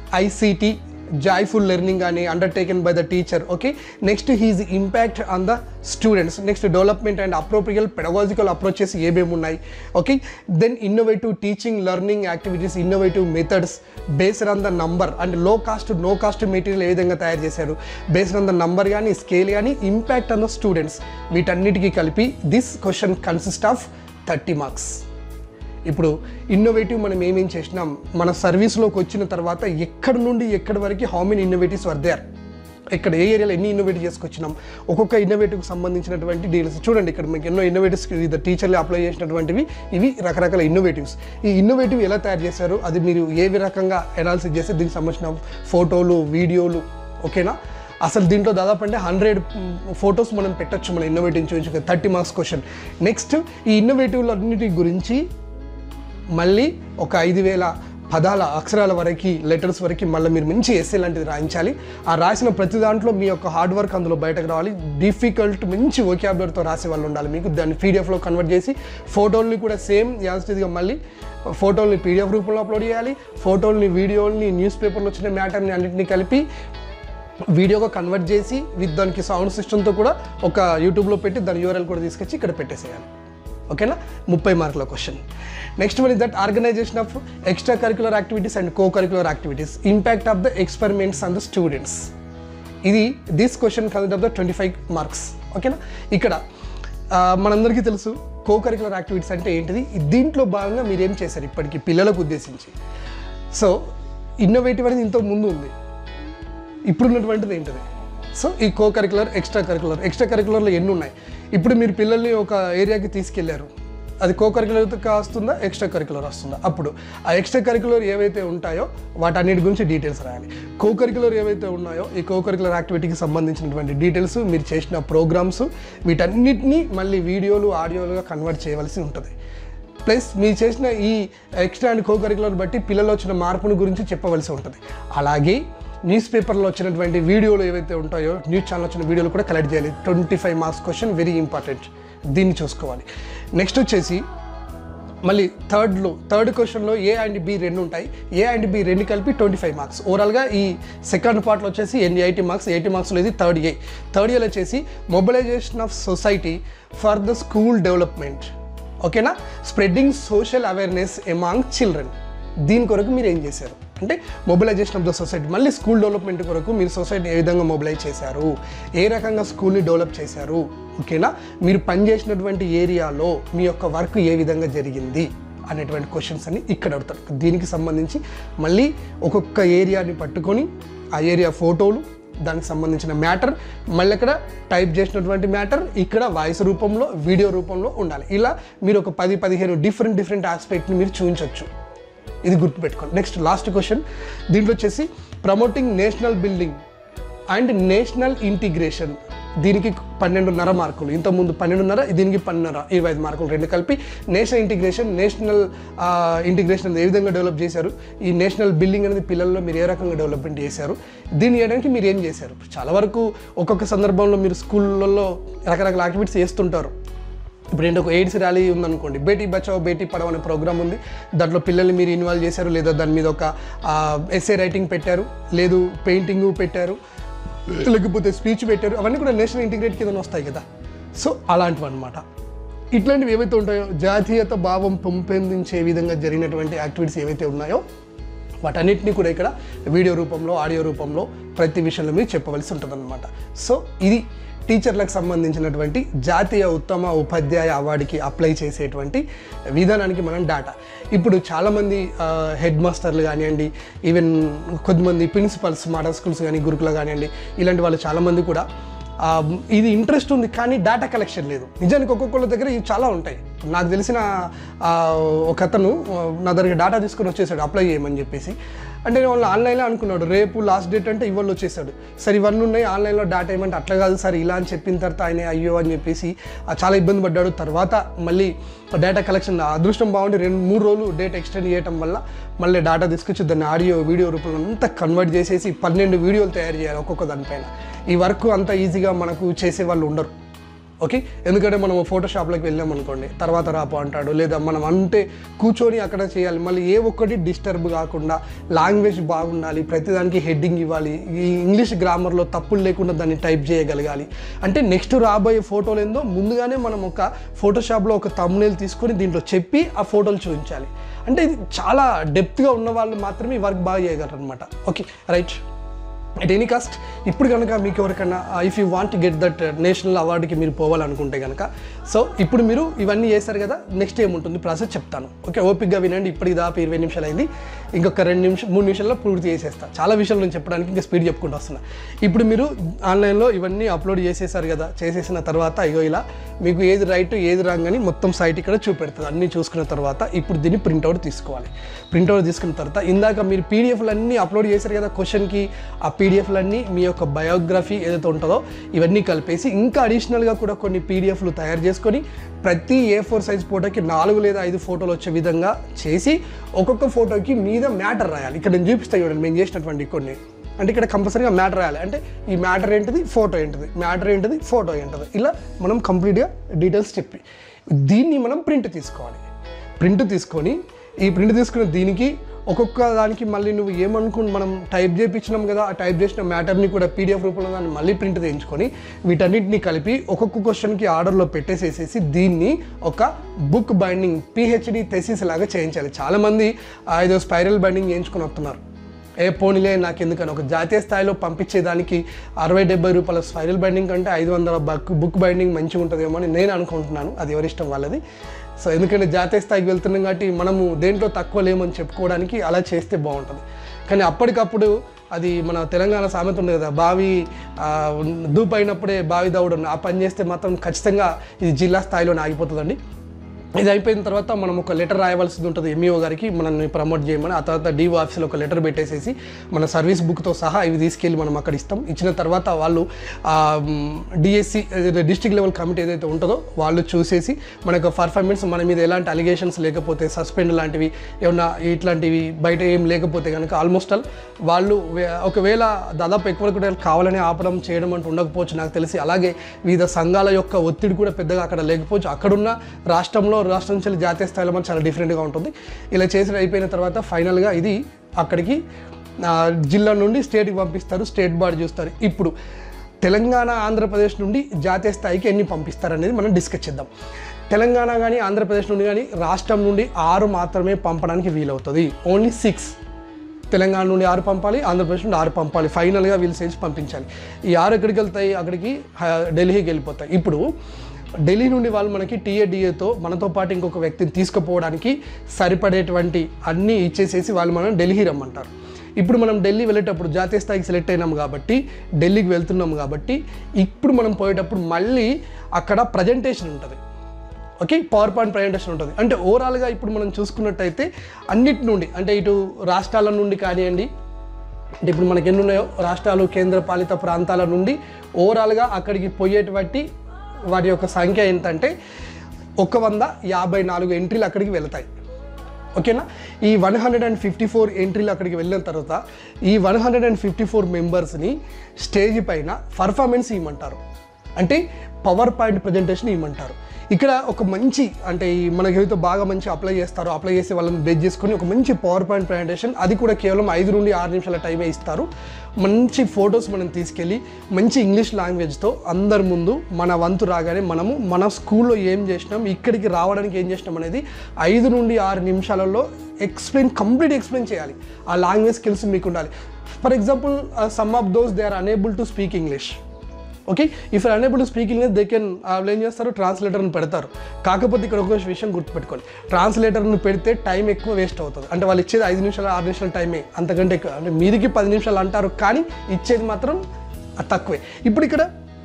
Speaker 1: ICT joyful learning అని undertaken by the teacher okay next his impact on the students next development and appropriate pedagogical approaches ఏమేమి ఉన్నాయి okay then innovative teaching learning activities innovative methods based on the number and low cost no cost material ఏ విధంగా తయారు చేశారు based on the number కానీ scale కానీ impact on the students వీటన్నిటికీ కలిపి this question consist of thirty marks ఇప్పుడు innovative మనం ఏమేం చేసినాం మన సర్వీస్లోకి వచ్చిన తర్వాత ఎక్కడి నుండి ఎక్కడి వరకు how many innovatives were there ఇక్కడ ఏ ఏరియాలో ఎన్ని ఇన్నోవేటివ్ చేసుకొచ్చినాం ఒక్కొక్క ఇన్నోవేటివ్కి సంబంధించినటువంటి డీల్స్ చూడండి ఇక్కడ మీకు ఎన్నో ఇన్నోవేటివ్స్ ఇది టీచర్లు అప్లై చేసినటువంటివి ఇవి రకరకాల ఇన్నోవేటివ్స్ ఈ ఇన్నోవేటివ్ ఎలా తయారు చేశారు అది మీరు ఏ రకంగా అనాలిసిస్ చేస్తే దీనికి సంబంధించిన ఫోటోలు వీడియోలు ఓకేనా అసలు దీంట్లో దాదాపు అంటే హండ్రెడ్ ఫొటోస్ మనం పెట్టొచ్చు మన ఇన్నోవేటివ్ చూపించు థర్టీ మార్క్స్ క్వశ్చన్ నెక్స్ట్ ఈ ఇన్నోవేటివ్లు అన్నిటి గురించి మళ్ళీ ఒక ఐదు వేల పదాల అక్షరాల వరకు లెటర్స్ వరకు మళ్ళీ మీరు మంచి ఎస్ఏ లాంటిది రాయించాలి ఆ రాసిన ప్రతి దాంట్లో మీ యొక్క హార్డ్ వర్క్ అందులో బయటకు రావాలి డిఫికల్ట్ మంచి ఓకాబులర్తో రాసే వాళ్ళు ఉండాలి మీకు దాన్ని పీడిఎఫ్లో కన్వర్ట్ చేసి ఫోటోల్ని కూడా సేమ్ యాజిటీగా మళ్ళీ ఫోటోల్ని పీడిఎఫ్ రూపంలో అప్లోడ్ చేయాలి ఫోటోల్ని వీడియోల్ని న్యూస్ పేపర్లో వచ్చిన మ్యాటర్ని అన్నింటినీ కలిపి వీడియోగా కన్వర్ట్ చేసి విత్ దానికి సౌండ్ సిస్టమ్తో కూడా ఒక యూట్యూబ్లో పెట్టి దాని యూఆర్ఎల్ కూడా తీసుకొచ్చి ఇక్కడ పెట్టేసేయాలి ఓకేనా ముప్పై మార్కుల question next one is that organisation of extra curricular activities and co curricular activities impact of the experiments on the students ఇది this question consider of the twenty five marks ఓకేనా ఇక్కడ ఆ, మనందరికీ తెలుసు కో కరికులర్ యాక్టివిటీస్ అంటే ఏంటిది దీంట్లో భాగంగా మీరు ఏం చేశారు ఇప్పటికీ పిల్లలకు ఉద్దేశించి సో ఇన్నోవేటివ్ అనేది ఇంతకు ముందు ఉంది ఇప్పుడున్నటువంటిది ఏంటిది సో ఈ co curricular extra curricular extra కరికులర్లో ఎన్ని ఉన్నాయి ఇప్పుడు మీరు పిల్లల్ని ఒక ఏరియాకి తీసుకెళ్లారు అది కో కరికులర్ వస్తుందా ఎక్స్ట్రా కరికులర్ వస్తుందా అప్పుడు ఆ ఎక్స్ట్రా కరికులర్ ఏవైతే ఉంటాయో వాటన్నిటి గురించి డీటెయిల్స్ రాయాలి కో కరికులర్ ఏవైతే ఉన్నాయో ఈ కో కరికులర్ యాక్టివిటీకి సంబంధించినటువంటి డీటెయిల్స్ మీరు చేసిన ప్రోగ్రామ్స్ వీటన్నిటిని మళ్ళీ వీడియోలు ఆడియోలుగా కన్వర్ట్ చేయవలసి ఉంటుంది ప్లస్ మీరు చేసిన ఈ ఎక్స్ట్రా అండ్ కో కరికులర్ బట్టి పిల్లలు వచ్చిన మార్పును గురించి చెప్పవలసి ఉంటుంది అలాగే న్యూస్ పేపర్లో వచ్చినటువంటి వీడియోలు ఏవైతే ఉంటాయో న్యూస్ ఛానల్ వచ్చిన వీడియోలు కూడా కలెక్ట్ చేయాలి twenty five marks question very important దీన్ని చూసుకోవాలి నెక్స్ట్ వచ్చేసి మళ్ళీ థర్డ్లో థర్డ్ క్వశ్చన్లో ఏ అండ్ బి రెండు ఉంటాయి ఏ అండ్ బి రెండు కలిపి ట్వంటీ ఫైవ్ మార్క్స్ ఓవరాల్గా ఈ సెకండ్ పార్ట్లో వచ్చేసి ఎన్ని ఎయిటీ మార్క్స్ ఎయిటీ మార్క్స్లో ఇది థర్డ్ ఏ థర్డ్ ఇయర్ వచ్చేసి mobilisation of society for the school development ఓకేనా spreading social awareness among children దీని కొరకు మీరు ఏం చేశారు అంటే మొబిలైజేషన్ ఆఫ్ ద సొసైటీ మళ్ళీ స్కూల్ డెవలప్మెంట్ కొరకు మీరు సొసైటీ ఏ విధంగా మొబిలైజ్ చేశారు ఏ రకంగా స్కూల్ని డెవలప్ చేశారు ఓకేనా మీరు పనిచేసినటువంటి ఏరియాలో మీ యొక్క వర్క్ ఏ విధంగా జరిగింది అనేటువంటి క్వశ్చన్స్ అన్ని ఇక్కడ అడుగుతారు దీనికి సంబంధించి మళ్ళీ ఒక్కొక్క ఏరియాని పట్టుకొని ఆ ఏరియా ఫోటోలు దానికి సంబంధించిన మ్యాటర్ మళ్ళీ ఇక్కడ టైప్ చేసినటువంటి మ్యాటర్ ఇక్కడ వాయిస్ రూపంలో వీడియో రూపంలో ఉండాలి ఇలా మీరు ఒక పది పదిహేను డిఫరెంట్ డిఫరెంట్ ఆస్పెక్ట్ని మీరు చూపించవచ్చు ఇది గుర్తుపెట్టుకోండి నెక్స్ట్ లాస్ట్ క్వశ్చన్ దీంట్లో వచ్చేసి promoting national building and national integration దీనికి పన్నెండున్నర మార్కులు ఇంతకుముందు పన్నెండున్నర దీనికి పన్నెండున్నర ఇరవై ఐదు మార్కులు రెండు కలిపి నేషనల్ ఇంటిగ్రేషన్ నేషనల్ ఇంటిగ్రేషన్ ఏ విధంగా డెవలప్ చేశారు ఈ నేషనల్ బిల్డింగ్ అనేది పిల్లల్లో మీరు ఏ రకంగా డెవలప్మెంట్ చేశారు దీన్ని చేయడానికి మీరు ఏం చేశారు చాలా వరకు ఒక్కొక్క సందర్భంలో మీరు స్కూళ్ళల్లో రకరకాల యాక్టివిటీస్ చేస్తుంటారు ఇప్పుడు ఏంటి ఒక ఎయిడ్స్ ర్యాలీ ఉందనుకోండి బేటీ బచావో బేటీ పడావ్ అనే ప్రోగ్రామ్ ఉంది దాంట్లో పిల్లల్ని మీరు ఇన్వాల్వ్ చేశారు లేదా దాని మీద ఒక ఎస్ఏ రైటింగ్ పెట్టారు లేదు పెయింటింగ్ పెట్టారు లేకపోతే స్పీచ్ పెట్టారు అవన్నీ కూడా నేషనల్ ఇంటిగ్రేట్ కింద వస్తాయి కదా సో అలాంటివి అనమాట ఇట్లాంటివి ఏవైతే ఉంటాయో జాతీయత భావం పెంపొందించే విధంగా జరిగినటువంటి యాక్టివిటీస్ ఏవైతే ఉన్నాయో వాటన్నిటిని కూడా ఇక్కడ వీడియో రూపంలో ఆడియో రూపంలో ప్రతి విషయంలో మీరు చెప్పవలసి ఉంటుందన్నమాట సో ఇది టీచర్లకు సంబంధించినటువంటి జాతీయ ఉత్తమ ఉపాధ్యాయ అవార్డుకి అప్లై చేసేటువంటి విధానానికి మనం డాటా ఇప్పుడు చాలామంది హెడ్ మాస్టర్లు కానివ్వండి ఈవెన్ కొద్దిమంది ప్రిన్సిపల్స్ మోడల్ స్కూల్స్ కానీ గురుకులు కానివ్వండి ఇలాంటి వాళ్ళు చాలామంది కూడా ఆ, ఇది ఇంట్రెస్ట్ ఉంది కానీ డేటా కలెక్షన్ లేదు నిజానికి ఒక్కొక్కళ్ళ దగ్గర ఇవి చాలా ఉంటాయి నాకు తెలిసిన ఆ, ఒక అతను ఆ, నా దగ్గర డేటా తీసుకొని వచ్చేసాడు అప్లై చేయమని చెప్పేసి అంటే నేను వాళ్ళు ఆన్లైన్లో అనుకున్నాడు రేపు లాస్ట్ డేట్ అంటే ఇవాళ వచ్చేసాడు సరే ఇవన్నీ ఉన్నాయి ఆన్లైన్లో డేటా ఏమంటే అట్లా కాదు సార్ ఇలా అని చెప్పిన తర్వాత ఆయన అయ్యో అని చెప్పేసి ఆ, చాలా ఇబ్బంది పడ్డాడు తర్వాత మళ్ళీ డేటా కలెక్షన్ అదృష్టం బాగుండి రెండు మూడు రోజులు డేట్ ఎక్స్టెండ్ చేయడం వల్ల మళ్ళీ డేటా తీసుకొచ్చి దాన్ని ఆడియో వీడియో రూపంలో అంతా కన్వర్ట్ చేసేసి పన్నెండు వీడియోలు తయారు చేయాలి ఒక్కొక్క దానిపైన ఈ వర్క్ అంత ఈజీగా మనకు చేసే వాళ్ళు ఉండరు ఓకే ఎందుకంటే మనం ఫోటోషాప్లోకి వెళ్ళాం అనుకోండి తర్వాత రాపు అంటాడు లేదా మనం అంటే కూర్చొని అక్కడ చేయాలి మళ్ళీ ఏ ఒక్కటి డిస్టర్బ్ కాకుండా లాంగ్వేజ్ బాగుండాలి ప్రతిదానికి హెడ్డింగ్ ఇవ్వాలి ఈ ఇంగ్లీష్ గ్రామర్లో తప్పులు లేకుండా దాన్ని టైప్ చేయగలగాలి అంటే నెక్స్ట్ రాబోయే ఫోటోలు ఏందో ముందుగానే మనం ఒక ఫోటోషాప్లో ఒక తమ్నేల్ తీసుకొని దీంట్లో చెప్పి ఆ ఫోటోలు చూపించాలి అంటే ఇది చాలా డెప్త్గా ఉన్న వాళ్ళు మాత్రమే ఈ వర్క్ బాగా చేయగలరు అనమాట okay right at any cost ఇప్పుడు కనుక మీకు ఎవరికైనా if you want get that national అవార్డుకి మీరు పోవాలనుకుంటే కనుక సో ఇప్పుడు మీరు ఇవన్నీ చేశారు కదా నెక్స్ట్ ఏముంటుంది ప్రాసెస్ చెప్తాను ఓకే ఓపిక్గా వినండి ఇప్పటికి దాపు ఇరవై నిమిషాలు అయింది ఇంకొక రెండు నిమిషం మూడు నిమిషాల్లో పూర్తి చేసేస్తా చాలా విషయాలు నేను చెప్పడానికి ఇంకా స్పీడ్ చెప్పుకుంటూ వస్తున్నా ఇప్పుడు మీరు ఆన్లైన్లో ఇవన్నీ అప్లోడ్ చేసేసారు కదా చేసేసిన తర్వాత ఇగో ఇలా మీకు ఏది రైట్ ఏది రాంగ్ అని మొత్తం సైట్ ఇక్కడ చూపెడుతుంది అన్నీ చూసుకున్న తర్వాత ఇప్పుడు దీన్ని ప్రింట్అవుట్ తీసుకోవాలి ప్రింట్అవుట్ తీసుకున్న తర్వాత ఇందాక మీరు పీడిఎఫ్లు అన్నీ అప్లోడ్ చేశారు కదా క్వశ్చన్కి ఆ పీడిఎఫ్లన్నీ మీ యొక్క బయోగ్రఫీ ఏదైతే ఉంటుందో ఇవన్నీ కలిపేసి ఇంకా అడిషనల్గా కూడా కొన్ని పీడిఎఫ్లు తయారు చేసుకొని ప్రతి ఏ ఫోర్ సైజ్ ఫోటోకి నాలుగు లేదా ఐదు ఫోటోలు వచ్చే విధంగా చేసి ఒక్కొక్క ఫోటోకి మీద మ్యాటర్ రాయాలి ఇక్కడ నేను చూపిస్తాను చూడండి మేము చేసినటువంటి కొన్ని అంటే ఇక్కడ కంపల్సరీగా మ్యాటర్ రాయాలి అంటే ఈ మ్యాటర్ ఏంటిది ఫోటో ఏంటిది మ్యాటర్ ఏంటిది ఫోటో ఏంటిది ఇలా మనం కంప్లీట్గా డీటెయిల్స్ చెప్పి దీన్ని మనం ప్రింట్ తీసుకోవాలి ప్రింట్ తీసుకొని ఈ ప్రింట్ తీసుకున్న దీనికి ఒక్కొక్క దానికి మళ్ళీ నువ్వు ఏమనుకు మనం టైప్ చేయించినాం కదా ఆ టైప్ చేసిన మ్యాటర్ని కూడా పీడిఎఫ్ రూపంలో దాన్ని మళ్ళీ ప్రింట్ చేయించుకొని వీటన్నిటిని కలిపి ఒక్కొక్క క్వశ్చన్కి ఆర్డర్లో పెట్టేసేసేసి దీన్ని ఒక బుక్ బైండింగ్ పిహెచ్డి థెసిస్ లాగా చేయించాలి చాలామంది ఆ, ఏదో స్పైరల్ బైండింగ్ చేయించుకొని వస్తున్నారు ఏ పోనీలే నాకు ఎందుకని ఒక జాతీయ స్థాయిలో పంపించేదానికి అరవై డెబ్బై రూపాయల స్పైరల్ బైండింగ్ కంటే ఐదు వందల బక్ బుక్ బైండింగ్ మంచిగా ఉంటుందేమో అని నేను అనుకుంటున్నాను అది ఎవరిష్టం వాళ్ళది సో ఎందుకంటే జాతీయ స్థాయికి వెళ్తున్నాం కాబట్టి మనము దేంట్లో తక్కువ లేమని చెప్పుకోవడానికి అలా చేస్తే బాగుంటుంది కానీ అప్పటికప్పుడు అది మన తెలంగాణ సామెత ఉంది కదా బావి ఆ, దూపైనప్పుడే బావి దౌడు ఆ పని చేస్తే మాత్రం ఖచ్చితంగా ఇది జిల్లా స్థాయిలోనే ఆగిపోతుందండి ఇది అయిపోయిన తర్వాత మనం ఒక లెటర్ రాయవలసింది ఉంటుంది ఎంఈఓ గారికి మనల్ని ప్రమోట్ చేయమని ఆ తర్వాత డిఓ ఆఫీస్లో ఒక లెటర్ పెట్టేసేసి మన సర్వీస్ బుక్తో సహా ఇవి తీసుకెళ్ళి మనం అక్కడ ఇస్తాం ఇచ్చిన తర్వాత వాళ్ళు డిఎస్సి డిస్ట్రిక్ట్ లెవెల్ కమిటీ ఏదైతే ఉంటుందో వాళ్ళు చూసేసి మనకు పర్ఫార్మెన్స్ మన మీద ఎలాంటి అలిగేషన్స్ లేకపోతే సస్పెండ్ లాంటివి ఏమన్నా ఇట్లాంటివి బయట ఏం లేకపోతే కనుక ఆల్మోస్ట్ ఆల్ వాళ్ళు వే- ఒకవేళ దాదాపు ఎక్కువ కూడా కావాలని ఆపడం చేయడం అంటూ ఉండకపోవచ్చు నాకు తెలిసి అలాగే వివిధ సంఘాల యొక్క ఒత్తిడి కూడా పెద్దగా అక్కడ లేకపోవచ్చు అక్కడున్న రాష్ట్రంలో రాష్ట్రం నుంచి జాతీయ స్థాయిలో మనం చాలా డిఫరెంట్గా ఉంటుంది ఇలా చేసి అయిపోయిన తర్వాత ఫైనల్గా ఇది అక్కడికి ఆ, జిల్లా నుండి స్టేట్కి పంపిస్తారు స్టేట్ బాడీ చూస్తారు ఇప్పుడు తెలంగాణ ఆంధ్రప్రదేశ్ నుండి జాతీయ స్థాయికి ఎన్ని పంపిస్తారు అనేది మనం డిస్కస్ చేద్దాం తెలంగాణ కానీ ఆంధ్రప్రదేశ్ నుండి కానీ రాష్ట్రం నుండి ఆరు మాత్రమే పంపడానికి వీలవుతుంది ఓన్లీ సిక్స్ తెలంగాణ నుండి ఆరు పంపాలి ఆంధ్రప్రదేశ్ నుండి ఆరు పంపాలి ఫైనల్గా వీళ్ళు చేసి పంపించాలి ఈ ఆరు ఎక్కడికి వెళ్తాయి అక్కడికి హ, ఢిల్లీకి వెళ్ళిపోతాయి ఇప్పుడు ఢిల్లీ నుండి వాళ్ళు మనకి టీఏడిఏతో మనతో పాటు ఇంకొక వ్యక్తిని తీసుకుపోవడానికి సరిపడేటువంటి అన్నీ ఇచ్చేసేసి వాళ్ళు మనం ఢిల్లీ రమ్మంటారు ఇప్పుడు మనం ఢిల్లీ వెళ్ళేటప్పుడు జాతీయ స్థాయికి సెలెక్ట్ అయినాం కాబట్టి ఢిల్లీకి వెళ్తున్నాం కాబట్టి ఇప్పుడు మనం పోయేటప్పుడు మళ్ళీ అక్కడ ప్రజెంటేషన్ ఉంటుంది ఓకే పవర్ పాయింట్ ప్రజెంటేషన్ ఉంటుంది అంటే ఓవరాల్గా ఇప్పుడు మనం చూసుకున్నట్టయితే అన్నిటి నుండి అంటే ఇటు రాష్ట్రాల నుండి కానివ్వండి అంటే ఇప్పుడు మనకి ఎన్ని ఉన్నాయో రాష్ట్రాలు కేంద్ర పాలిత ప్రాంతాల నుండి ఓవరాల్గా అక్కడికి పోయేటువంటి వారి యొక్క సంఖ్య ఏంటంటే ఒక వంద యాభై నాలుగు ఎంట్రీలు అక్కడికి వెళ్తాయి ఓకేనా ఈ one hundred and fifty four ఎంట్రీలు అక్కడికి వెళ్ళిన తర్వాత ఈ one hundred and fifty four మెంబర్స్ని స్టేజ్ పైన పర్ఫార్మెన్స్ ఇవ్వమంటారు అంటే పవర్ పాయింట్ ప్రజెంటేషన్ ఇవ్వమంటారు ఇక్కడ ఒక మంచి అంటే ఈ మనకి ఏదైతే బాగా మంచి అప్లై చేస్తారో అప్లై చేసి వాళ్ళని బేస్ చేసుకొని ఒక మంచి పవర్ పాయింట్ ప్రజెంటేషన్ అది కూడా కేవలం ఐదు నుండి ఆరు నిమిషాల టైమే ఇస్తారు మంచి ఫొటోస్ మనం తీసుకెళ్ళి మంచి ఇంగ్లీష్ లాంగ్వేజ్తో అందరి ముందు మన వంతు రాగానే మనము మన స్కూల్లో ఏం చేసినాం ఇక్కడికి రావడానికి ఏం చేసినాం అనేది ఐదు నుండి ఆరు నిమిషాలలో ఎక్స్ప్లెయిన్ కంప్లీట్ ఎక్స్ప్లెయిన్ చేయాలి ఆ లాంగ్వేజ్ స్కిల్స్ మీకు ఉండాలి for example some of those they are unable to speak English okay if are unable to speak English they can వాళ్ళు ఏం చేస్తారు ట్రాన్స్లేటర్ని పెడతారు కాకపోతే ఇక్కడ ఒక విషయం గుర్తుపెట్టుకోండి ట్రాన్స్లేటర్ని పెడితే టైం ఎక్కువ వేస్ట్ అవుతుంది అంటే వాళ్ళు ఇచ్చేది ఐదు నిమిషాలు ఆరు నిమిషాల టైమే అంతకంటే ఎక్కువ అంటే మీదికి పది నిమిషాలు అంటారు కానీ ఇచ్చేది మాత్రం తక్కువే ఇప్పుడు ఇక్కడ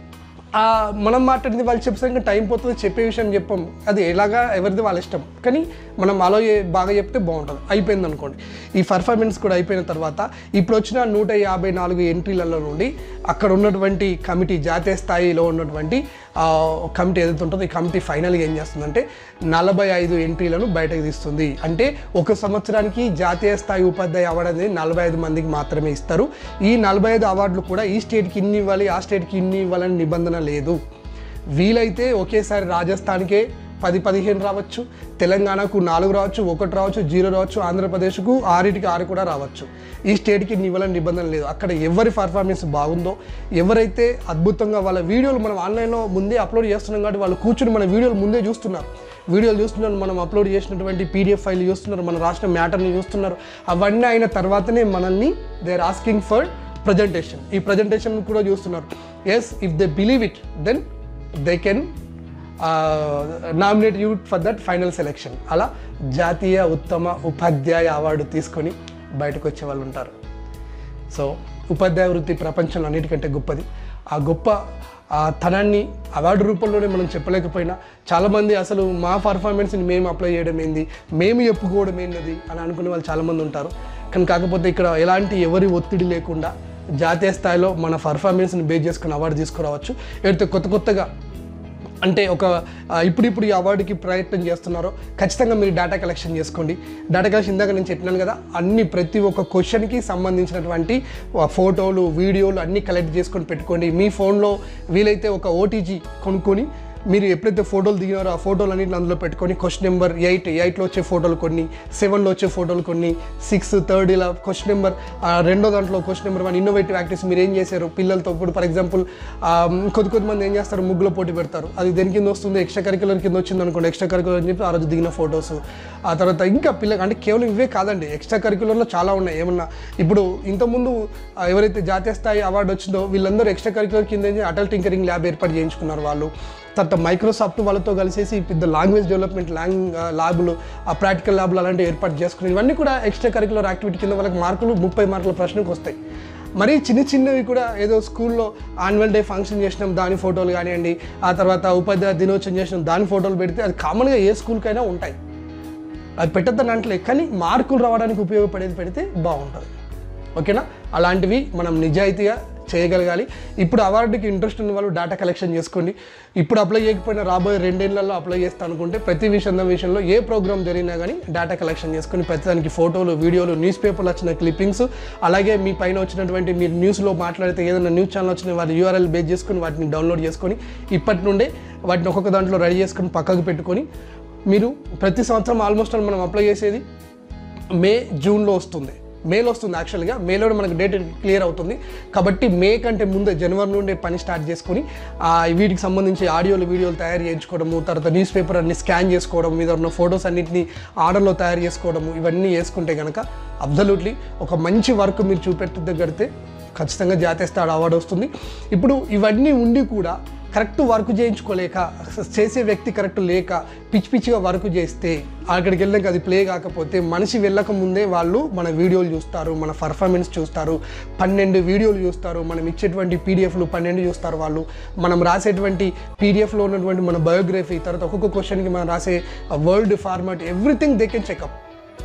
Speaker 1: ఆ మనం మాట్లాడింది వాళ్ళు చెప్పేసరికి టైం పోతుంది చెప్పే విషయం చెప్పం అది ఎలాగా ఎవరిది వాళ్ళ ఇష్టం కానీ మనం అలో చే- బాగా చెప్తే బాగుంటుంది అయిపోయింది అనుకోండి ఈ పర్ఫార్మెన్స్ కూడా అయిపోయిన తర్వాత ఇప్పుడు వచ్చిన నూట యాభై నాలుగు ఎంట్రీలలో నుండి అక్కడ ఉన్నటువంటి కమిటీ జాతీయ స్థాయిలో ఉన్నటువంటి ఆ, కమిటీ ఏదైతే ఉంటుందో ఈ కమిటీ ఫైనల్గా ఏం చేస్తుందంటే నలభై ఐదు ఎంట్రీలను బయటకు తీస్తుంది అంటే ఒక సంవత్సరానికి జాతీయ స్థాయి ఉపాధ్యాయ అవార్డు అనేది నలభై ఐదు మందికి మాత్రమే ఇస్తారు ఈ నలభై ఐదు అవార్డులు కూడా ఈ స్టేట్కి ఇన్ని ఇవ్వాలి ఆ స్టేట్కి ఇన్ని ఇవ్వాలని నిబంధన లేదు వీలైతే ఒకేసారి రాజస్థాన్కే పది పదిహేను రావచ్చు తెలంగాణకు నాలుగు రావచ్చు ఒకటి రావచ్చు జీరో రావచ్చు ఆంధ్రప్రదేశ్కు ఆరిటికి ఆరు కూడా రావచ్చు ఈ స్టేట్కి ఇన్ని ఇవ్వాలని నిబంధన లేదు అక్కడ ఎవరి పర్ఫార్మెన్స్ బాగుందో ఎవరైతే అద్భుతంగా వాళ్ళ వీడియోలు మనం ఆన్లైన్లో ముందే అప్లోడ్ చేస్తున్నాం కాబట్టి వాళ్ళు కూర్చుని మన వీడియోలు ముందే చూస్తున్నారు వీడియోలు చూస్తున్నారు మనం అప్లోడ్ చేసినటువంటి పీడిఎఫ్ ఫైల్ చూస్తున్నారు మన రాసిన మ్యాటర్ని చూస్తున్నారు అవన్నీ అయిన తర్వాతనే మనల్ని they are asking for presentation ఈ ప్రజెంటేషన్ కూడా చూస్తున్నారు yes if they believe it then they can nominate you for that final selection అలా జాతీయ ఉత్తమ ఉపాధ్యాయ అవార్డు తీసుకొని బయటకు వచ్చే వాళ్ళు ఉంటారు సో ఉపాధ్యాయ వృత్తి ప్రపంచంలో అన్నిటికంటే గొప్పది ఆ గొప్ప ఆ తనాన్ని అవార్డు రూపంలోనే మనం చెప్పలేకపోయినా చాలామంది అసలు మా పర్ఫార్మెన్స్ని మేము అప్లై చేయడం ఏంది మేము చెప్పుకోవడం ఏంది అని అనుకునే వాళ్ళు చాలామంది ఉంటారు కానీ కాకపోతే ఇక్కడ ఎలాంటి ఎవరి ఒత్తిడి లేకుండా జాతీయ స్థాయిలో మన పర్ఫార్మెన్స్ని బేస్ చేసుకుని అవార్డు తీసుకురావచ్చు ఏదైతే కొత్త కొత్తగా అంటే ఒక ఆ, ఇప్పుడిప్పుడు ఈ అవార్డుకి ప్రయత్నం చేస్తున్నారో ఖచ్చితంగా మీరు డేటా కలెక్షన్ చేసుకోండి డేటా కలెక్షన్ ఇందాక నేను చెప్పినాను కదా అన్ని ప్రతి ఒక్క క్వశ్చన్కి సంబంధించినటువంటి ఆ, ఫోటోలు వీడియోలు అన్నీ కలెక్ట్ చేసుకొని పెట్టుకోండి మీ ఫోన్లో వీలైతే ఒక ఓటీజీ కొనుక్కొని మీరు ఎప్పుడైతే ఫోటోలు దిగినారో ఆ ఫోటోలు అన్నింటిని అందులో పెట్టుకొని క్వశ్చన్ నెంబర్ ఎయిట్ ఎయిట్లో వచ్చే ఫోటోలు కొన్ని సెవెన్లో వచ్చే ఫోటోలు కొన్ని సిక్స్ థర్డ్ ఇలా క్వశ్చన్ నెంబర్ రెండో దాంట్లో question number one innovative activities మీరు ఏం చేశారు పిల్లలతో ఇప్పుడు ఫర్ ఎగ్జాంపుల్ కొద్ది కొద్ది మంది ఏం చేస్తారు ముగ్గులో పోటీ పెడతారు అది దేని కింద వస్తుంది ఎక్స్ట్రా కరికులర్ కింద వచ్చింది అనుకోండి ఎక్స్ట్రా కరికులర్ అని చెప్పి ఆ రోజు దిగిన ఫొటోస్ ఆ తర్వాత ఇంకా పిల్లలు అంటే కేవలం ఇవే కాదండి ఎక్స్ట్రా కరికులర్లో చాలా ఉన్నాయి ఏమన్నా ఇప్పుడు ఇంతకుముందు ఆ, ఎవరైతే జాతీయ స్థాయి అవార్డు వచ్చిందో వీళ్ళందరూ ఎక్స్ట్రా కరికులర్ కింద ఏంటి అటల్ టింకరింగ్ ల్యాబ్ ఏర్పాటు చేయించుకున్నారు వాళ్ళు తర్వాత మైక్రోసాఫ్ట్ వాళ్ళతో కలిసేసి పెద్ద లాంగ్వేజ్ డెవలప్మెంట్ లాంగ్ ల్యాబులు ఆ ప్రాక్టికల్ ల్యాబులు అలాంటివి ఏర్పాటు చేసుకుని ఇవన్నీ కూడా ఎక్స్ట్రా కరికులర్ యాక్టివిటీ కింద వాళ్ళకి మార్కులు ముప్పై మార్కుల ప్రశ్నకు వస్తాయి మరీ చిన్న చిన్నవి కూడా ఏదో స్కూల్లో యాన్యువల్ డే ఫంక్షన్ చేసినాం దాని ఫోటోలు కానివ్వండి ఆ తర్వాత ఉపాధ్యాయ దినోత్సవం చేసినాం దాని ఫోటోలు పెడితే అది కామన్గా ఏ స్కూల్కైనా ఉంటాయి అది పెట్టద్దని అంటలే కానీ మార్కులు రావడానికి ఉపయోగపడేది పెడితే బాగుంటుంది ఓకేనా అలాంటివి మనం నిజాయితీగా చేయగలగాలి ఇప్పుడు అవార్డుకి ఇంట్రెస్ట్ ఉన్న వాళ్ళు డేటా కలెక్షన్ చేసుకోండి ఇప్పుడు అప్లై చేయకపోయినా రాబోయే రెండేళ్లలో అప్లై చేస్తా అనుకుంటే ప్రతి విషయం విషయంలో ఏ ప్రోగ్రామ్ జరిగినా కానీ డేటా కలెక్షన్ చేసుకొని ప్రతిదానికి ఫోటోలు వీడియోలు న్యూస్ పేపర్లు వచ్చిన క్లిప్పింగ్స్ అలాగే మీ పైన వచ్చినటువంటి మీరు న్యూస్లో మాట్లాడితే ఏదైనా న్యూస్ ఛానల్ వచ్చిన వాటి యూఆర్ఎల్ బేస్ చేసుకొని వాటిని డౌన్లోడ్ చేసుకొని ఇప్పటి నుండే వాటిని ఒక్కొక్క దాంట్లో రెడీ చేసుకొని పక్కకు పెట్టుకొని మీరు ప్రతి సంవత్సరం ఆల్మోస్ట్ మనం అప్లై చేసేది మే జూన్లో వస్తుంది మేలో వస్తుంది యాక్చువల్గా మేలో మనకు డేట్ క్లియర్ అవుతుంది కాబట్టి మే కంటే ముందే జనవరి నుండి పని స్టార్ట్ చేసుకొని ఆ, వీటికి సంబంధించి ఆడియోలు వీడియోలు తయారు చేయించుకోవడము తర్వాత న్యూస్ పేపర్ అన్ని స్కాన్ చేసుకోవడం మీద ఉన్న ఫొటోస్ అన్నింటినీ ఆర్డర్లో తయారు చేసుకోవడము ఇవన్నీ చేసుకుంటే కనుక అబ్జల్యూట్లీ ఒక మంచి వర్క్ మీరు చూపెట్టగలిగితే ఖచ్చితంగా జాతీయ స్థాయి అవార్డు వస్తుంది ఇప్పుడు ఇవన్నీ ఉండి కూడా కరెక్ట్ వర్క్ చేయించుకోలేక చేసే వ్యక్తి కరెక్ట్ లేక పిచ్చి పిచ్చిగా వర్క్ చేస్తే అక్కడికి వెళ్ళాక అది ప్లే కాకపోతే మనిషి వెళ్ళక ముందే వాళ్ళు మన వీడియోలు చూస్తారు మన పర్ఫార్మెన్స్ చూస్తారు పన్నెండు వీడియోలు చూస్తారు మనం ఇచ్చేటువంటి పీడిఎఫ్లు పన్నెండు చూస్తారు వాళ్ళు మనం రాసేటువంటి పీడిఎఫ్లో ఉన్నటువంటి మన బయోగ్రఫీ తర్వాత ఒక్కొక్క క్వశ్చన్కి మనం రాసే word format everything they can checkup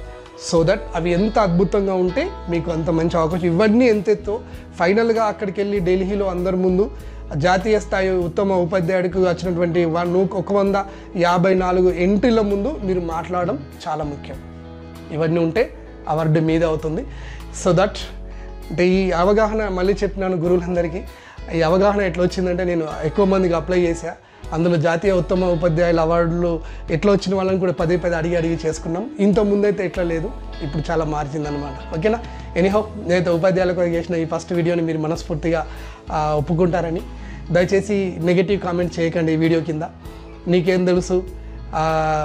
Speaker 1: so that అవి ఎంత అద్భుతంగా ఉంటే మీకు అంత మంచి అవకాశం ఇవన్నీ ఎంతెత్తో ఫైనల్గా అక్కడికి వెళ్ళి ఢిల్లీలో అందరి ముందు జాతీయ స్థాయి ఉత్తమ ఉపాధ్యాయుడికి వచ్చినటువంటి వన్ ఒక వంద యాభై నాలుగు ఎంట్రీల ముందు మీరు మాట్లాడడం చాలా ముఖ్యం ఇవన్నీ ఉంటే అవార్డు మీద అవుతుంది సో దట్ అంటే ఈ అవగాహన మళ్ళీ చెప్పినాను గురువులందరికీ ఈ అవగాహన ఎట్లా వచ్చిందంటే నేను ఎక్కువ మందికి అప్లై చేశా అందులో జాతీయ ఉత్తమ ఉపాధ్యాయుల అవార్డులు ఎట్లా వచ్చిన వాళ్ళని కూడా పదే పదే అడిగి అడిగి చేసుకున్నాం ఇంత ముందైతే ఎట్లా లేదు ఇప్పుడు చాలా మారిందనమాట ఓకేనా ఎనీహౌ నేనైతే ఉపాధ్యాయులకు చేసిన ఈ ఫస్ట్ వీడియోని మీరు మనస్ఫూర్తిగా ఆ, ఒప్పుకుంటారని దయచేసి నెగిటివ్ కామెంట్ చేయకండి ఈ వీడియో కింద నీకేం తెలుసు ఆ,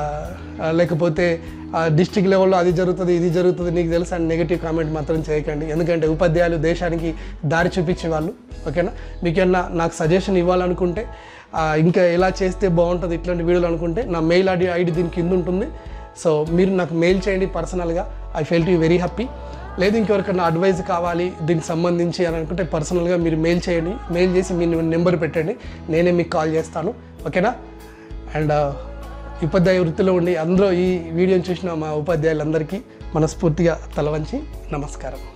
Speaker 1: ఆ, లేకపోతే డిస్టిక్ లెవెల్లో అది జరుగుతుంది ఇది జరుగుతుంది నీకు తెలుసు అని నెగిటివ్ కామెంట్ మాత్రం చేయకండి ఎందుకంటే ఉపాధ్యాయులు దేశానికి దారి చూపించే వాళ్ళు ఓకేనా మీకు ఏమన్నా నాకు సజెషన్ ఇవ్వాలనుకుంటే ఆ, ఇంకా ఎలా చేస్తే బాగుంటుంది ఇట్లాంటి వీడియోలు అనుకుంటే నా మెయిల్ ఐడి ఐడి దీని కింద ఉంటుంది సో మీరు నాకు మెయిల్ చేయండి పర్సనల్గా I feel to very happy లేదు ఇంకెవరికైనా అడ్వైస్ కావాలి దీనికి సంబంధించి అని అనుకుంటే పర్సనల్గా మీరు మెయిల్ చేయండి మెయిల్ చేసి మీ నెంబర్ పెట్టండి నేనే మీకు కాల్ చేస్తాను ఓకేనా అండ్ ఉపాధ్యాయ వృత్తిలో ఉండి అందరూ ఈ వీడియోని చూసిన మా ఉపాధ్యాయులందరికీ మనస్ఫూర్తిగా తల వంచి నమస్కారం